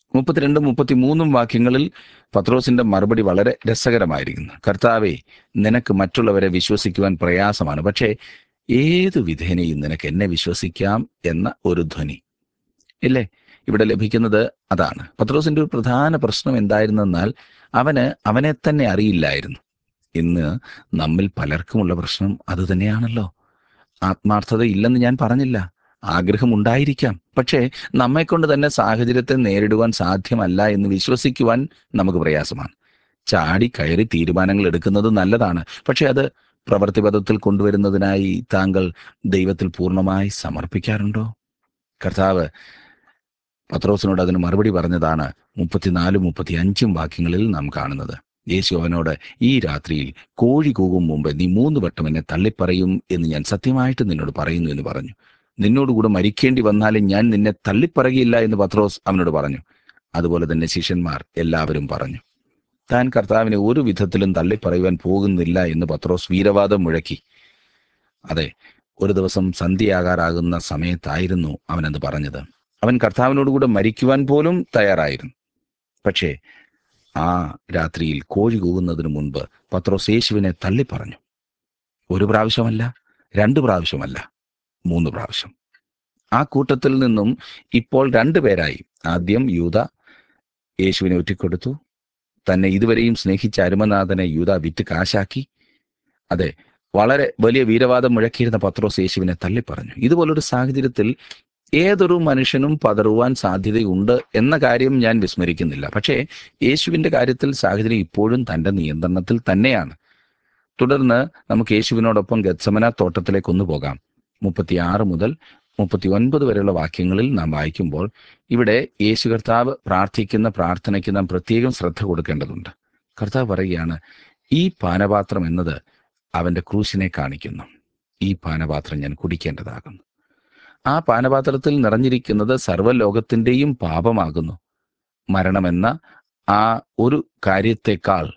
മുപ്പത്തിരണ്ടും മുപ്പത്തിമൂന്നും വാക്യങ്ങളിൽ പത്രോസിന്റെ മറുപടി വളരെ രസകരമായിരിക്കുന്നു കർത്താവെ നിനക്ക് മറ്റുള്ളവരെ വിശ്വസിക്കുവാൻ പ്രയാസമാണ് പക്ഷേ ഏതു വിധേനയും നിനക്ക് എന്നെ വിശ്വസിക്കാം എന്ന ഒരു ധ്വനി ഇല്ലേ ഇവിടെ ലഭിക്കുന്നത് അതാണ് പത്രോസിന്റെ ഒരു പ്രധാന പ്രശ്നം എന്തായിരുന്നെന്നാൽ അവന് അവനെ തന്നെ അറിയില്ലായിരുന്നു ഇന്ന് നമ്മിൽ പലർക്കുമുള്ള പ്രശ്നം അത് തന്നെയാണല്ലോ ആത്മാർത്ഥത ഇല്ലെന്ന് ഞാൻ പറഞ്ഞില്ല ആഗ്രഹം ഉണ്ടായിരിക്കാം പക്ഷേ നമ്മെക്കൊണ്ട് തന്നെ സാഹചര്യത്തെ നേരിടുവാൻ സാധ്യമല്ല എന്ന് വിശ്വസിക്കുവാൻ നമുക്ക് പ്രയാസമാണ് ചാടി കയറി തീരുമാനങ്ങൾ എടുക്കുന്നത് നല്ലതാണ് പക്ഷെ അത് പ്രവൃത്തിപഥത്തിൽ കൊണ്ടുവരുന്നതിനായി താങ്കൾ ദൈവത്തിൽ പൂർണ്ണമായി സമർപ്പിക്കാറുണ്ടോ കർത്താവ് പത്രോസിനോട് അതിന് മറുപടി പറഞ്ഞതാണ് മുപ്പത്തിനാലും മുപ്പത്തി അഞ്ചും വാക്യങ്ങളിൽ നാം കാണുന്നത് യേശു അവനോട് ഈ രാത്രിയിൽ കോഴി കൂകും മുമ്പ് നീ മൂന്ന് വട്ടം എന്നെ തള്ളിപ്പറയും എന്ന് ഞാൻ സത്യമായിട്ട് നിന്നോട് പറയുന്നു എന്ന് പറഞ്ഞു നിന്നോടുകൂടെ മരിക്കേണ്ടി വന്നാലും ഞാൻ നിന്നെ തള്ളിപ്പറകില്ല എന്ന് പത്രോസ് അവനോട് പറഞ്ഞു അതുപോലെ തന്നെ ശിഷ്യന്മാർ എല്ലാവരും പറഞ്ഞു താൻ കർത്താവിനെ ഒരു വിധത്തിലും തള്ളിപ്പറയുവാൻ പോകുന്നില്ല എന്ന് പത്രോസ് വീരവാദം മുഴക്കി അതെ ഒരു ദിവസം സന്ധ്യയാകാറാകുന്ന സമയത്തായിരുന്നു അവനത് പറഞ്ഞത് അവൻ കർത്താവിനോടുകൂടെ മരിക്കുവാൻ പോലും തയ്യാറായിരുന്നു പക്ഷേ ആ രാത്രിയിൽ കോഴി കൂകുന്നതിന് മുൻപ് പത്രോസ് യേശുവിനെ തള്ളിപ്പറഞ്ഞു ഒരു പ്രാവശ്യമല്ല രണ്ട് പ്രാവശ്യമല്ല മൂന്ന് പ്രാവശ്യം ആ കൂട്ടത്തിൽ നിന്നും ഇപ്പോൾ രണ്ടു പേരായി ആദ്യം യൂത യേശുവിനെ ഒറ്റിക്കൊടുത്തു തന്നെ ഇതുവരെയും സ്നേഹിച്ച അരുമനാഥനെ യൂത വിറ്റ് കാശാക്കി അതെ വളരെ വലിയ വീരവാദം മുഴക്കിയിരുന്ന പത്രോസ് യേശുവിനെ തള്ളിപ്പറഞ്ഞു ഇതുപോലൊരു സാഹചര്യത്തിൽ ഏതൊരു മനുഷ്യനും പതറുവാൻ സാധ്യതയുണ്ട് എന്ന കാര്യം ഞാൻ വിസ്മരിക്കുന്നില്ല പക്ഷേ യേശുവിന്റെ കാര്യത്തിൽ സാഹചര്യം ഇപ്പോഴും തന്റെ നിയന്ത്രണത്തിൽ തന്നെയാണ് തുടർന്ന് നമുക്ക് യേശുവിനോടൊപ്പം ഗത്സമന തോട്ടത്തിലേക്ക് ഒന്ന് പോകാം മുപ്പത്തിയാറ് മുതൽ മുപ്പത്തി ഒൻപത് വരെയുള്ള വാക്യങ്ങളിൽ നാം വായിക്കുമ്പോൾ ഇവിടെ യേശു കർത്താവ് പ്രാർത്ഥിക്കുന്ന പ്രാർത്ഥനയ്ക്ക് നാം പ്രത്യേകം ശ്രദ്ധ കൊടുക്കേണ്ടതുണ്ട് കർത്താവ് പറയുകയാണ് ഈ പാനപാത്രം എന്നത് അവന്റെ ക്രൂശിനെ കാണിക്കുന്നു ഈ പാനപാത്രം ഞാൻ കുടിക്കേണ്ടതാകുന്നു ആ പാനപാത്രത്തിൽ നിറഞ്ഞിരിക്കുന്നത് സർവ്വലോകത്തിന്റെയും പാപമാകുന്നു മരണമെന്ന ആ ഒരു കാര്യത്തെക്കാൾ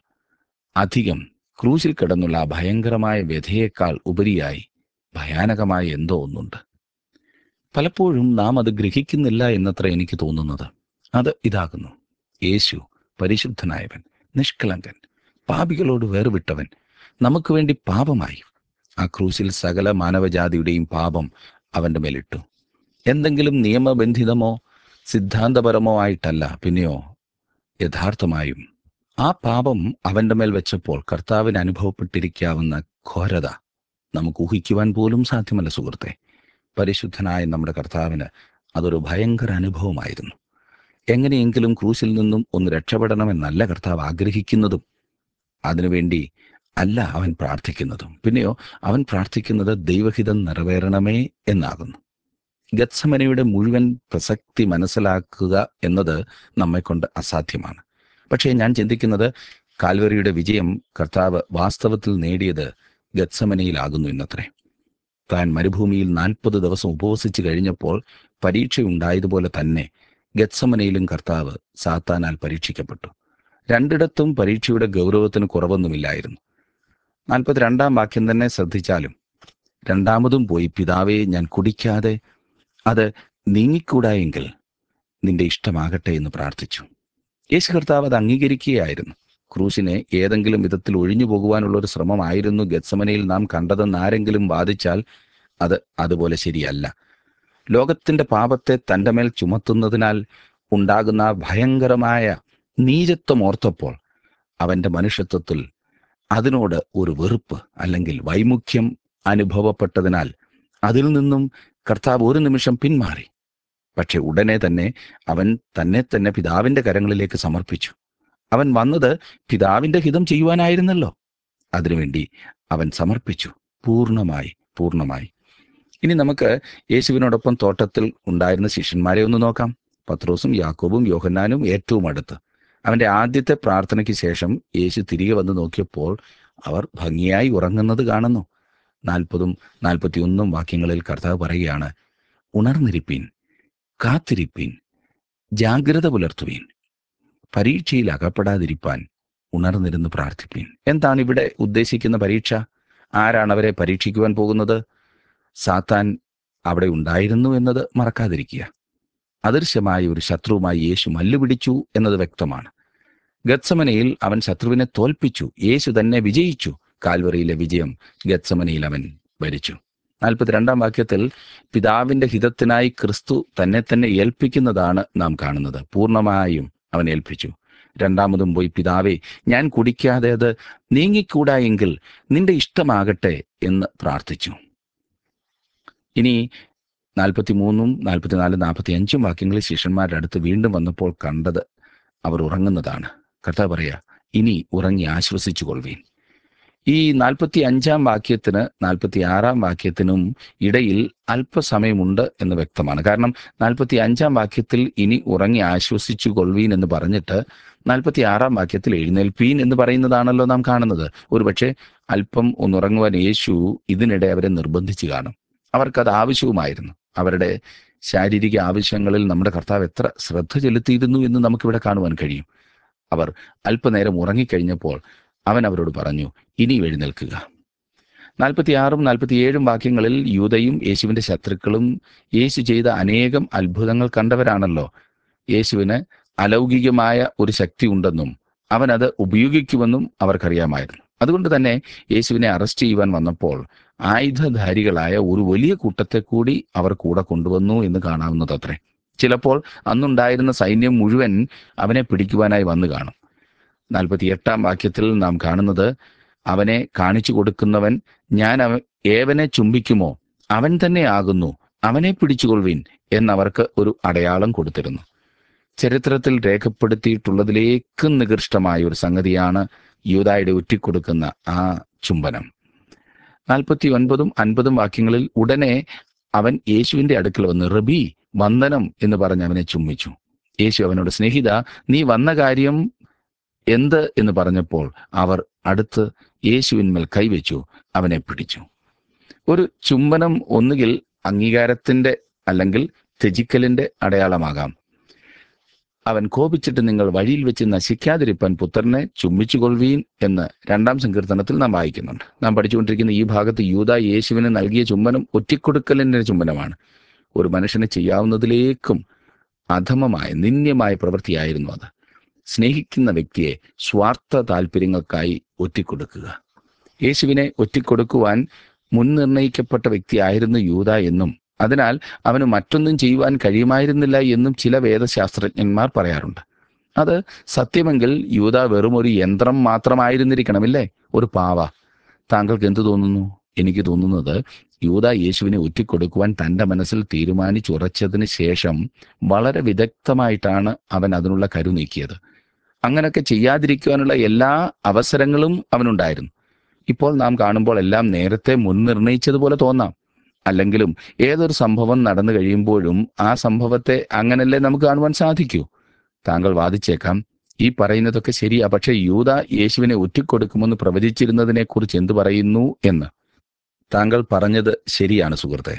അധികം ക്രൂശിൽ കിടന്നുള്ള ആ ഭയങ്കരമായ വ്യഥയേക്കാൾ ഉപരിയായി ഭയാനകമായ എന്തോ ഒന്നുണ്ട് പലപ്പോഴും നാം അത് ഗ്രഹിക്കുന്നില്ല എന്നത്ര എനിക്ക് തോന്നുന്നത് അത് ഇതാകുന്നു യേശു പരിശുദ്ധനായവൻ നിഷ്കളങ്കൻ പാപികളോട് വേർവിട്ടവൻ നമുക്ക് വേണ്ടി പാപമായി ആ ക്രൂശിൽ സകല മാനവജാതിയുടെയും പാപം അവന്റെ മേലിട്ടു എന്തെങ്കിലും നിയമബന്ധിതമോ സിദ്ധാന്തപരമോ ആയിട്ടല്ല പിന്നെയോ യഥാർത്ഥമായും ആ പാപം അവന്റെ മേൽ വെച്ചപ്പോൾ കർത്താവിന് അനുഭവപ്പെട്ടിരിക്കാവുന്ന ഘോരത നമുക്ക് ഊഹിക്കുവാൻ പോലും സാധ്യമല്ല സുഹൃത്തെ പരിശുദ്ധനായ നമ്മുടെ കർത്താവിന് അതൊരു ഭയങ്കര അനുഭവമായിരുന്നു എങ്ങനെയെങ്കിലും ക്രൂശിൽ നിന്നും ഒന്ന് രക്ഷപ്പെടണമെന്നല്ല കർത്താവ് ആഗ്രഹിക്കുന്നതും അതിനുവേണ്ടി അല്ല അവൻ പ്രാർത്ഥിക്കുന്നതും പിന്നെയോ അവൻ പ്രാർത്ഥിക്കുന്നത് ദൈവഹിതം നിറവേറണമേ എന്നാകുന്നു ഗത്സമനയുടെ മുഴുവൻ പ്രസക്തി മനസ്സിലാക്കുക എന്നത് നമ്മെക്കൊണ്ട് അസാധ്യമാണ് പക്ഷേ ഞാൻ ചിന്തിക്കുന്നത് കാൽവരിയുടെ വിജയം കർത്താവ് വാസ്തവത്തിൽ നേടിയത് ഗത്സമനയിലാകുന്നു എന്നത്രേ താൻ മരുഭൂമിയിൽ നാൽപ്പത് ദിവസം ഉപവസിച്ചു കഴിഞ്ഞപ്പോൾ പരീക്ഷയുണ്ടായതുപോലെ തന്നെ ഗത്സമനയിലും കർത്താവ് സാത്താനാൽ പരീക്ഷിക്കപ്പെട്ടു രണ്ടിടത്തും പരീക്ഷയുടെ ഗൗരവത്തിന് കുറവൊന്നുമില്ലായിരുന്നു നാൽപ്പത്തിരണ്ടാം വാക്യം തന്നെ ശ്രദ്ധിച്ചാലും രണ്ടാമതും പോയി പിതാവെ ഞാൻ കുടിക്കാതെ അത് നീങ്ങിക്കൂടായെങ്കിൽ നിന്റെ ഇഷ്ടമാകട്ടെ എന്ന് പ്രാർത്ഥിച്ചു യേശു കർത്താവ് അത് അംഗീകരിക്കുകയായിരുന്നു ക്രൂശിനെ ഏതെങ്കിലും വിധത്തിൽ ഒഴിഞ്ഞു പോകുവാനുള്ള ഒരു ശ്രമമായിരുന്നു ഗത്സമനയിൽ നാം കണ്ടതെന്ന് ആരെങ്കിലും വാദിച്ചാൽ അത് അതുപോലെ ശരിയല്ല ലോകത്തിന്റെ പാപത്തെ തന്റെ മേൽ ചുമത്തുന്നതിനാൽ ഉണ്ടാകുന്ന ആ ഭയങ്കരമായ നീചത്വം ഓർത്തപ്പോൾ അവന്റെ മനുഷ്യത്വത്തിൽ അതിനോട് ഒരു വെറുപ്പ് അല്ലെങ്കിൽ വൈമുഖ്യം അനുഭവപ്പെട്ടതിനാൽ അതിൽ നിന്നും കർത്താവ് ഒരു നിമിഷം പിന്മാറി പക്ഷെ ഉടനെ തന്നെ അവൻ തന്നെ തന്നെ പിതാവിന്റെ കരങ്ങളിലേക്ക് സമർപ്പിച്ചു അവൻ വന്നത് പിതാവിന്റെ ഹിതം ചെയ്യുവാനായിരുന്നല്ലോ അതിനുവേണ്ടി അവൻ സമർപ്പിച്ചു പൂർണ്ണമായി പൂർണ്ണമായി ഇനി നമുക്ക് യേശുവിനോടൊപ്പം തോട്ടത്തിൽ ഉണ്ടായിരുന്ന ശിഷ്യന്മാരെ ഒന്ന് നോക്കാം പത്രോസും യാക്കോബും യോഹന്നാനും ഏറ്റവും അടുത്ത് അവന്റെ ആദ്യത്തെ പ്രാർത്ഥനയ്ക്ക് ശേഷം യേശു തിരികെ വന്ന് നോക്കിയപ്പോൾ അവർ ഭംഗിയായി ഉറങ്ങുന്നത് കാണുന്നു നാൽപ്പതും നാൽപ്പത്തിയൊന്നും വാക്യങ്ങളിൽ കർത്താവ് പറയുകയാണ് ഉണർന്നിരിപ്പീൻ കാത്തിരിപ്പീൻ ജാഗ്രത പുലർത്തുവീൻ പരീക്ഷയിൽ അകപ്പെടാതിരിപ്പാൻ ഉണർന്നിരുന്ന് പ്രാർത്ഥിപ്പീൻ എന്താണ് ഇവിടെ ഉദ്ദേശിക്കുന്ന പരീക്ഷ ആരാണ് അവരെ പരീക്ഷിക്കുവാൻ പോകുന്നത് സാത്താൻ അവിടെ ഉണ്ടായിരുന്നു എന്നത് മറക്കാതിരിക്കുക അദൃശ്യമായ ഒരു ശത്രുവുമായി യേശു മല്ലുപിടിച്ചു എന്നത് വ്യക്തമാണ് ഗത്സമനയിൽ അവൻ ശത്രുവിനെ തോൽപ്പിച്ചു യേശു തന്നെ വിജയിച്ചു കാൽവറിയിലെ വിജയം ഗത്സമനയിൽ അവൻ ഭരിച്ചു നാൽപ്പത്തിരണ്ടാം വാക്യത്തിൽ പിതാവിന്റെ ഹിതത്തിനായി ക്രിസ്തു തന്നെ തന്നെ ഏൽപ്പിക്കുന്നതാണ് നാം കാണുന്നത് പൂർണ്ണമായും അവൻ ഏൽപ്പിച്ചു രണ്ടാമതും പോയി പിതാവേ ഞാൻ കുടിക്കാതെ അത് നീങ്ങിക്കൂടായെങ്കിൽ നിന്റെ ഇഷ്ടമാകട്ടെ എന്ന് പ്രാർത്ഥിച്ചു ഇനി നാൽപ്പത്തി മൂന്നും നാൽപ്പത്തിനാലും നാൽപ്പത്തി അഞ്ചും വാക്യങ്ങളിൽ ശിഷ്യന്മാരുടെ അടുത്ത് വീണ്ടും വന്നപ്പോൾ കണ്ടത് അവർ ഉറങ്ങുന്നതാണ് കർത്താവ് പറയാ ഇനി ഉറങ്ങി ആശ്വസിച്ചു കൊള്ളുവീൻ ഈ നാൽപ്പത്തി അഞ്ചാം വാക്യത്തിന് നാൽപ്പത്തി ആറാം വാക്യത്തിനും ഇടയിൽ അല്പസമയമുണ്ട് എന്ന് വ്യക്തമാണ് കാരണം നാൽപ്പത്തി അഞ്ചാം വാക്യത്തിൽ ഇനി ഉറങ്ങി ആശ്വസിച്ചു കൊള്ളുവീൻ എന്ന് പറഞ്ഞിട്ട് നാൽപ്പത്തി ആറാം വാക്യത്തിൽ എഴുന്നേൽപ്പീൻ എന്ന് പറയുന്നതാണല്ലോ നാം കാണുന്നത് ഒരുപക്ഷെ അല്പം ഒന്നുറങ്ങുവാൻ യേശു ഇതിനിടെ അവരെ നിർബന്ധിച്ചു കാണും അവർക്കത് ആവശ്യവുമായിരുന്നു അവരുടെ ശാരീരിക ആവശ്യങ്ങളിൽ നമ്മുടെ കർത്താവ് എത്ര ശ്രദ്ധ ചെലുത്തിയിരുന്നു എന്ന് നമുക്കിവിടെ കാണുവാൻ കഴിയും അവർ അല്പനേരം ഉറങ്ങിക്കഴിഞ്ഞപ്പോൾ അവൻ അവരോട് പറഞ്ഞു ഇനി എഴുന്നേൽക്കുക നാൽപ്പത്തിയാറും നാൽപ്പത്തിയേഴും വാക്യങ്ങളിൽ യൂതയും യേശുവിന്റെ ശത്രുക്കളും യേശു ചെയ്ത അനേകം അത്ഭുതങ്ങൾ കണ്ടവരാണല്ലോ യേശുവിന് അലൗകികമായ ഒരു ശക്തി ഉണ്ടെന്നും അവൻ അത് ഉപയോഗിക്കുമെന്നും അവർക്കറിയാമായിരുന്നു അതുകൊണ്ട് തന്നെ യേശുവിനെ അറസ്റ്റ് ചെയ്യുവാൻ വന്നപ്പോൾ ആയുധധാരികളായ ഒരു വലിയ കൂട്ടത്തെ കൂടി അവർ കൂടെ കൊണ്ടുവന്നു എന്ന് കാണാവുന്നതത്രേ ചിലപ്പോൾ അന്നുണ്ടായിരുന്ന സൈന്യം മുഴുവൻ അവനെ പിടിക്കുവാനായി വന്നു കാണും നാൽപ്പത്തി എട്ടാം വാക്യത്തിൽ നാം കാണുന്നത് അവനെ കാണിച്ചു കൊടുക്കുന്നവൻ ഞാൻ അവ ഏവനെ ചുംബിക്കുമോ അവൻ തന്നെ ആകുന്നു അവനെ പിടിച്ചുകൊള്ളുവിൻ എന്നവർക്ക് ഒരു അടയാളം കൊടുത്തിരുന്നു ചരിത്രത്തിൽ രേഖപ്പെടുത്തിയിട്ടുള്ളതിലേക്കും നികൃഷ്ടമായ ഒരു സംഗതിയാണ് യൂതായുടെ ഉറ്റിക്കൊടുക്കുന്ന ആ ചുംബനം നാൽപ്പത്തി ഒൻപതും അൻപതും വാക്യങ്ങളിൽ ഉടനെ അവൻ യേശുവിന്റെ അടുക്കൽ വന്ന് റബി വന്ദനം എന്ന് പറഞ്ഞ് അവനെ ചുംബിച്ചു യേശു അവനോട് സ്നേഹിത നീ വന്ന കാര്യം എന്ത് എന്ന് പറഞ്ഞപ്പോൾ അവർ അടുത്ത് യേശുവിന്മേൽ കൈവച്ചു അവനെ പിടിച്ചു ഒരു ചുംബനം ഒന്നുകിൽ അംഗീകാരത്തിന്റെ അല്ലെങ്കിൽ ത്യജിക്കലിന്റെ അടയാളമാകാം അവൻ കോപിച്ചിട്ട് നിങ്ങൾ വഴിയിൽ വെച്ച് നശിക്കാതിരിപ്പാൻ പുത്രനെ ചുംബിച്ചുകൊള്ളുവീൻ എന്ന് രണ്ടാം സങ്കീർത്തനത്തിൽ നാം വായിക്കുന്നുണ്ട് നാം പഠിച്ചുകൊണ്ടിരിക്കുന്ന ഈ ഭാഗത്ത് യൂത യേശുവിന് നൽകിയ ചുംബനം ഒറ്റിക്കൊടുക്കലിന്റെ ചുംബനമാണ് ഒരു മനുഷ്യന് ചെയ്യാവുന്നതിലേക്കും അധമമായ നിന്ദ്യമായ പ്രവൃത്തിയായിരുന്നു അത് സ്നേഹിക്കുന്ന വ്യക്തിയെ സ്വാർത്ഥ താല്പര്യങ്ങൾക്കായി ഒറ്റിക്കൊടുക്കുക യേശുവിനെ ഒറ്റിക്കൊടുക്കുവാൻ മുൻനിർണയിക്കപ്പെട്ട വ്യക്തിയായിരുന്നു യൂത എന്നും അതിനാൽ അവന് മറ്റൊന്നും ചെയ്യുവാൻ കഴിയുമായിരുന്നില്ല എന്നും ചില വേദശാസ്ത്രജ്ഞന്മാർ പറയാറുണ്ട് അത് സത്യമെങ്കിൽ യൂത വെറും ഒരു യന്ത്രം മാത്രമായിരുന്നിരിക്കണമില്ലേ ഒരു പാവ താങ്കൾക്ക് എന്തു തോന്നുന്നു എനിക്ക് തോന്നുന്നത് യൂത യേശുവിനെ ഒറ്റിക്കൊടുക്കുവാൻ തന്റെ മനസ്സിൽ തീരുമാനിച്ചുറച്ചതിന് ശേഷം വളരെ വിദഗ്ധമായിട്ടാണ് അവൻ അതിനുള്ള കരു നീക്കിയത് അങ്ങനെയൊക്കെ ചെയ്യാതിരിക്കുവാനുള്ള എല്ലാ അവസരങ്ങളും അവനുണ്ടായിരുന്നു ഇപ്പോൾ നാം കാണുമ്പോൾ എല്ലാം നേരത്തെ മുൻനിർണയിച്ചതുപോലെ തോന്നാം അല്ലെങ്കിലും ഏതൊരു സംഭവം നടന്നു കഴിയുമ്പോഴും ആ സംഭവത്തെ അങ്ങനല്ലേ നമുക്ക് കാണുവാൻ സാധിക്കൂ താങ്കൾ വാദിച്ചേക്കാം ഈ പറയുന്നതൊക്കെ ശരിയാ പക്ഷെ യൂത യേശുവിനെ ഒറ്റിക്കൊടുക്കുമെന്ന് പ്രവചിച്ചിരുന്നതിനെ കുറിച്ച് എന്തു പറയുന്നു എന്ന് താങ്കൾ പറഞ്ഞത് ശരിയാണ് സുഹൃത്തെ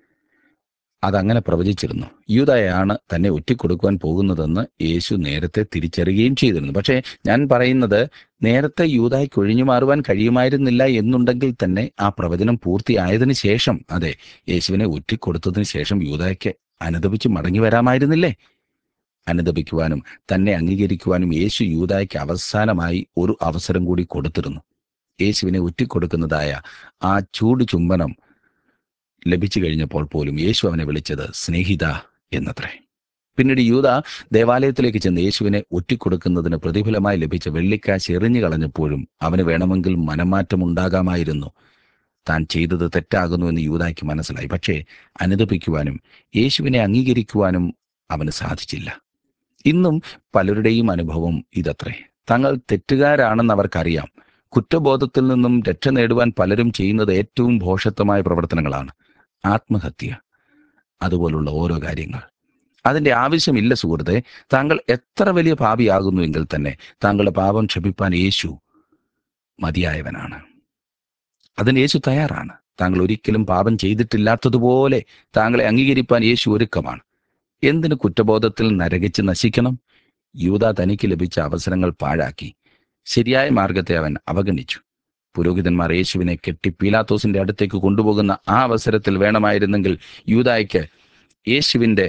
അതങ്ങനെ പ്രവചിച്ചിരുന്നു യൂതയാണ് തന്നെ ഒറ്റിക്കൊടുക്കുവാൻ പോകുന്നതെന്ന് യേശു നേരത്തെ തിരിച്ചറിയുകയും ചെയ്തിരുന്നു പക്ഷേ ഞാൻ പറയുന്നത് നേരത്തെ യൂതായ്ക്ക് ഒഴിഞ്ഞു മാറുവാൻ കഴിയുമായിരുന്നില്ല എന്നുണ്ടെങ്കിൽ തന്നെ ആ പ്രവചനം പൂർത്തിയായതിനു ശേഷം അതെ യേശുവിനെ ഒറ്റിക്കൊടുത്തതിന് ശേഷം യൂതായ്ക്ക് അനുദപിച്ച് മടങ്ങി വരാമായിരുന്നില്ലേ അനുദപിക്കുവാനും തന്നെ അംഗീകരിക്കുവാനും യേശു യൂതായ്ക്ക് അവസാനമായി ഒരു അവസരം കൂടി കൊടുത്തിരുന്നു യേശുവിനെ ഒറ്റിക്കൊടുക്കുന്നതായ ആ ചൂട് ചുംബനം ലഭിച്ചു കഴിഞ്ഞപ്പോൾ പോലും യേശു അവനെ വിളിച്ചത് സ്നേഹിത എന്നത്രേ പിന്നീട് യൂത ദേവാലയത്തിലേക്ക് ചെന്ന് യേശുവിനെ ഒറ്റിക്കൊടുക്കുന്നതിന് പ്രതിഫലമായി ലഭിച്ച വെള്ളിക്കാശ് എറിഞ്ഞു കളഞ്ഞപ്പോഴും അവന് വേണമെങ്കിൽ മനമാറ്റം ഉണ്ടാകാമായിരുന്നു താൻ ചെയ്തത് തെറ്റാകുന്നു എന്ന് യൂതായ്ക്ക് മനസ്സിലായി പക്ഷേ അനുദപിക്കുവാനും യേശുവിനെ അംഗീകരിക്കുവാനും അവന് സാധിച്ചില്ല ഇന്നും പലരുടെയും അനുഭവം ഇതത്രേ തങ്ങൾ തെറ്റുകാരാണെന്ന് അവർക്കറിയാം കുറ്റബോധത്തിൽ നിന്നും രക്ഷ നേടുവാൻ പലരും ചെയ്യുന്നത് ഏറ്റവും ഭോഷത്വമായ പ്രവർത്തനങ്ങളാണ് ആത്മഹത്യ അതുപോലുള്ള ഓരോ കാര്യങ്ങൾ അതിന്റെ ആവശ്യമില്ല സുഹൃത്തെ താങ്കൾ എത്ര വലിയ പാപിയാകുന്നുവെങ്കിൽ തന്നെ താങ്കളുടെ പാപം ക്ഷമിപ്പാൻ യേശു മതിയായവനാണ് അതിന് യേശു തയ്യാറാണ് താങ്കൾ ഒരിക്കലും പാപം ചെയ്തിട്ടില്ലാത്തതുപോലെ താങ്കളെ അംഗീകരിപ്പാൻ യേശു ഒരുക്കമാണ് എന്തിന് കുറ്റബോധത്തിൽ നരകിച്ച് നശിക്കണം യൂത തനിക്ക് ലഭിച്ച അവസരങ്ങൾ പാഴാക്കി ശരിയായ മാർഗത്തെ അവൻ അവഗണിച്ചു പുരോഹിതന്മാർ യേശുവിനെ കെട്ടി പീലാത്തോസിന്റെ അടുത്തേക്ക് കൊണ്ടുപോകുന്ന ആ അവസരത്തിൽ വേണമായിരുന്നെങ്കിൽ യൂതായ്ക്ക് യേശുവിന്റെ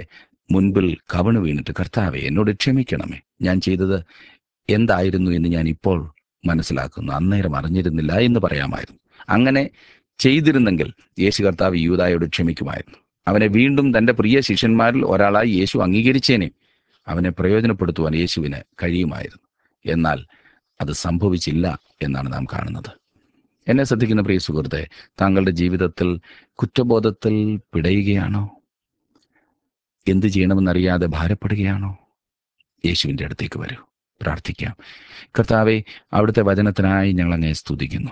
മുൻപിൽ കവണ് വീണിട്ട് കർത്താവെ എന്നോട് ക്ഷമിക്കണമേ ഞാൻ ചെയ്തത് എന്തായിരുന്നു എന്ന് ഞാൻ ഇപ്പോൾ മനസ്സിലാക്കുന്നു അന്നേരം അറിഞ്ഞിരുന്നില്ല എന്ന് പറയാമായിരുന്നു അങ്ങനെ ചെയ്തിരുന്നെങ്കിൽ യേശു കർത്താവ് യൂതായോട് ക്ഷമിക്കുമായിരുന്നു അവനെ വീണ്ടും തന്റെ പ്രിയ ശിഷ്യന്മാരിൽ ഒരാളായി യേശു അംഗീകരിച്ചേനെ അവനെ പ്രയോജനപ്പെടുത്തുവാൻ യേശുവിന് കഴിയുമായിരുന്നു എന്നാൽ അത് സംഭവിച്ചില്ല എന്നാണ് നാം കാണുന്നത് എന്നെ ശ്രദ്ധിക്കുന്ന പ്രിയ സുഹൃത്തെ താങ്കളുടെ ജീവിതത്തിൽ കുറ്റബോധത്തിൽ പിടയുകയാണോ എന്തു ചെയ്യണമെന്നറിയാതെ ഭാരപ്പെടുകയാണോ യേശുവിൻ്റെ അടുത്തേക്ക് വരൂ പ്രാർത്ഥിക്കാം കർത്താവെ അവിടുത്തെ വചനത്തിനായി ഞങ്ങൾ അങ്ങേ സ്തുതിക്കുന്നു